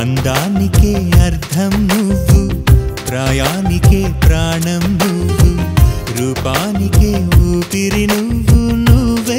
అందానికే అర్థం నువ్వు ప్రాయానికే ప్రాణం నువ్వు రూపానికే ఊపిరి నువ్వు నువ్వే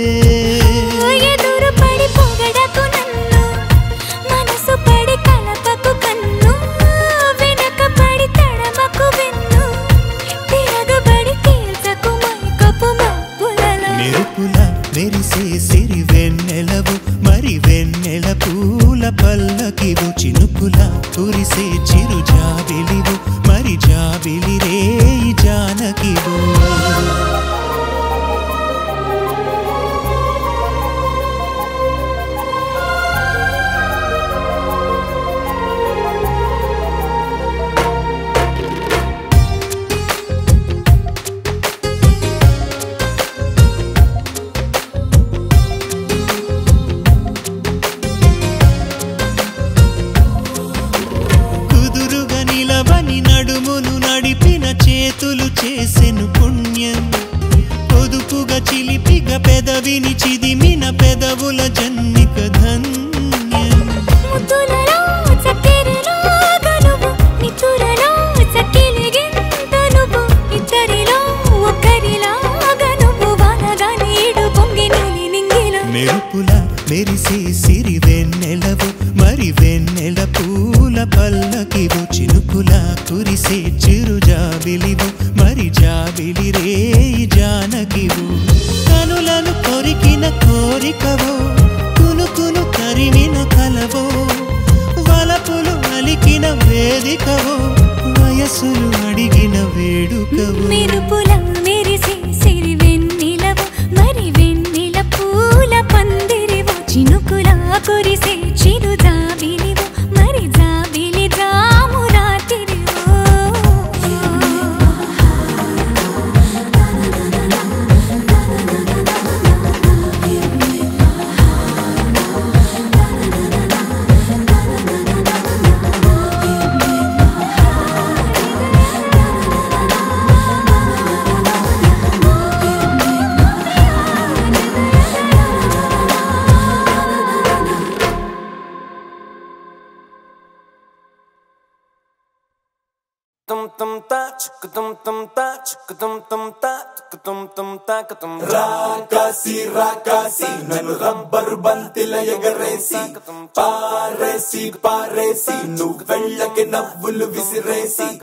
ఎదురు పడి పొగడకు నన్ను మనసు పడి కలపకు కన్ను వెనక పడి తడమకు వెన్ను తిరగబడి తేల్చకు మైకపు మబ్బులలో మెరుపుల మెరిసే సిరి వెన్నెలవు మరి వెన్నెల పూల పల్లకివు చినుకుల కురిసే చిరు జాబిలివు మరి జాబిలి రే జానకివు కుదురుగా నిలవని నడుమును నడిపిన చేతులు చేసెను పుణ్యం పొదుపుగా చిలిపిగా పెదవిని చిదిమిన పెదవుల జన్నిక ధన్యం ముద్దులలో చక్కెరలో గనువు నితురలో చక్కిలిగింత నువ్వు ఇద్దరిలో ఒక్కరిలాగా నువ్వు వానగా నీడు పొంగి నీలి నింగిలో మెరుపుల మెరిసే సిరి వెన్నెలవు మరి వెన్నెల పూల పల్లకివు చినుకుల కురిసే చిరు జాబిలివు మరి జాబిలి రే జానకివు కనులను కొరికిన కోరికవో కునుకును తరిమిన కలవో వలపులు అలికిన వేదికవో వయసులు అడిగిన వేడుకవో మెరుపుల మెరిసే సిరి వెన్నెలవు మరి వెన్నెల పూల పందిరివు చినుకుల కురిసే చిరు జాబిలివు మరి జాబిలి జాము రాత్రివో tum tum ta chuk tum tum ta chuk tum tum ta chuk tum tum ta ka tum రాకాసి రాకాసి నన్ను రబ్బరు బంతిల ఎగరేసి పారేసి పారేసి నువ్వు వెళ్ళకి నవ్వులు విసిరేసి